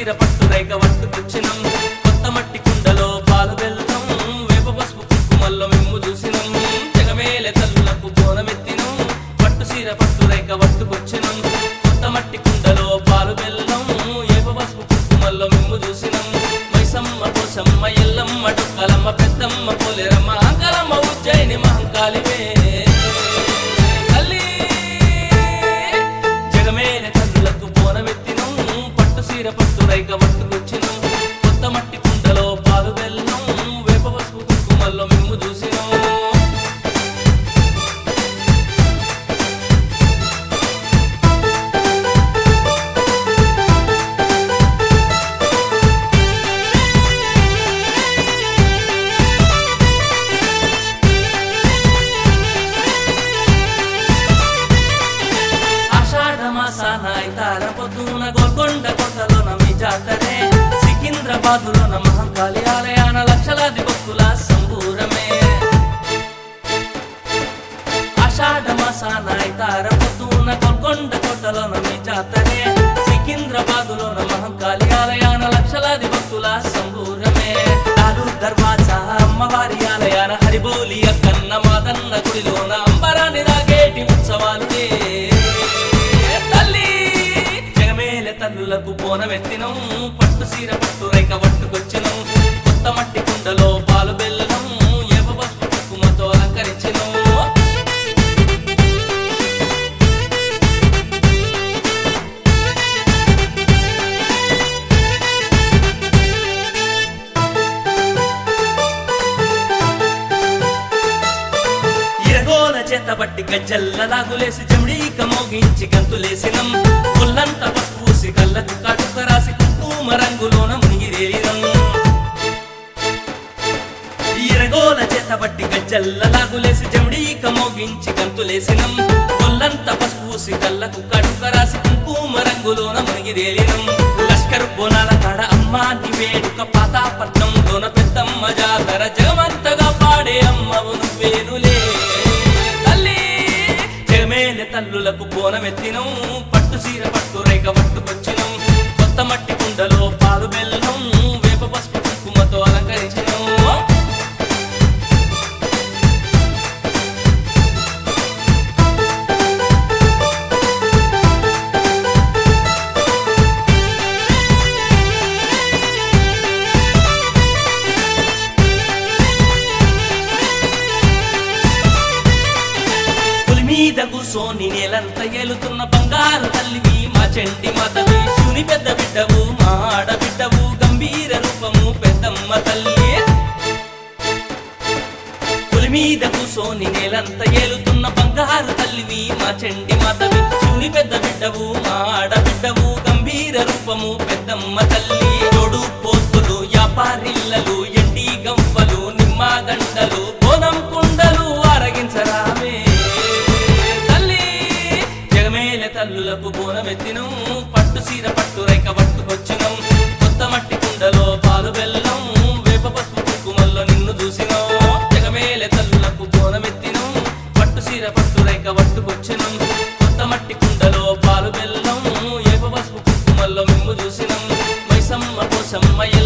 సీర పట్టు రేఖ పట్టుకొచ్చినం కొత్త మట్టి కుండలో పాలు బెల్లం వేప పసుపు కుంకుమల్లో మిమ్ము చూసినం జగమేలె తల్లులకు బోనమెత్తినం పట్టు సీర పట్టు రేఖ పట్టుకొచ్చినం కొత్త మట్టి కుండలో పాలు బెల్లం వేప పసుపు కుంకుమల్లో మిమ్ము చూసినం మైసమ్మ కోసమ్మ ఎల్లమ్మ డొక్కలమ్మ పెద్దమ్మ పోలేరమ్మ అంకలమ్మ ఉజ్జయిని మహంకాళివే తల్లి జగమేల తల్లులకు బోనమెత్తినం పట్టు సీర పట్టు రైక పట్టుకొచ్చినం కొత్త మట్టి కుండలో పాలు బెల్లం వేప పసుపు కుంకుమల్లో మిమ్ము చూసినం ఆషాఢ మాసాన ఐతార పొద్దున గోల్కొండ కోటలో నమ్మి జాతరే సికింద్రాబాదులో మహంకాళి ఆలయాన లక్షలాది భక్తుల సంబూరమే ఆషాఢ మాసాన ఐతార పొద్దున గోల్కొండ కోటలో నమ్మి జాతరే సికింద్రాబాదులో మహంకాళి ఆలయాన లక్షలాది భక్తుల సంబూరమే నాలు దర్వాజా అమ్మవారి ఆలయాన హరిబోలి అక్కన్న మాదన్న గుడిలోన అంబరాన్ని రాగేటి ఉత్సవాలునే తల్లి జగమేలె తల్లులకు పోనమెత్తినం పట్టు సీర పట్టు రైక పట్టుకొచ్చినం కొత్త మట్టి కుండలో పాలు బెల్లం ఏప పసుపు కుంకుమతో అలంకరించినం ఇరగోల చేత బట్టి గజ్జల్ల లాగులేసి జమిడీక మోగించి గంతులేసినం పుల్లంత పసుపూసి కళ్ళకు కాటుక రాసి కుంకుమ రంగులోన మునిగిరేలినం ఇరగోల చేత బట్టి గజ్జల్ల లాగులేసి జమిడీక మోగించి గంతులేసినం పుల్లంత పసుపూసి కళ్ళకు కాటుక రాసి కుంకుమ రంగులోన మునిగిరేలినం లష్కరు బోనాల కాడ అమ్మాని వేడుక పాతాపట్నం లోన పెద్దమ్మ జాతర జగమంతగా పాడే అమ్మవు నువ్వేనులే తల్లి జగమేలె తల్లులకు బోనమెత్తినం పట్టు సీర పట్టు రేఖ పట్టుకొచ్చినం కొత్త మట్టి కుండలో పాలు బెల్లం వేప పసుపు కుంకుమతో అలంకరించినం పులి మీద కూసోని నేలంత ఏలుతున్న బంగారు తల్లివి మా చెండి మాతవి శుని పెద్ద బిడ్డవు మా ఆడబిడ్డవు గంభీర రూపము పెద్దమ్మ తల్లి పులి మీద కూసోని నేలంత ఏలుతున్న బంగారు తల్లివి మా చెండి మాతవి శివుని పెద్ద బిడ్డవు మా ఆడబిడ్డవు గంభీర రూపము పెద్దమ్మ తల్లి తోడు పోతులు యాపారిల్లలు ఎండి గంపలు నిమ్మ దండలు బోనం కుండలు అరగించరామే తల్లి జగమేల తల్లులకు బోనమెత్తినం పట్టు సీర పట్టు రేఖ పట్టుకొచ్చినం కొత్త మట్టి కుండలో పాలు బెల్లం వేప పసుపు కుంకుమల్లో నిన్ను చూసినం జగమేల తల్లులకు బోనమెత్తినం పట్టు సీర పట్టు రేఖ పట్టుకొచ్చినం కొత్త మట్టి కుండలో పాలు బెల్లం ఏప పసుపు కుంకుమల్లో మిమ్ము చూసినం మైసమ్మ కోసమ్మ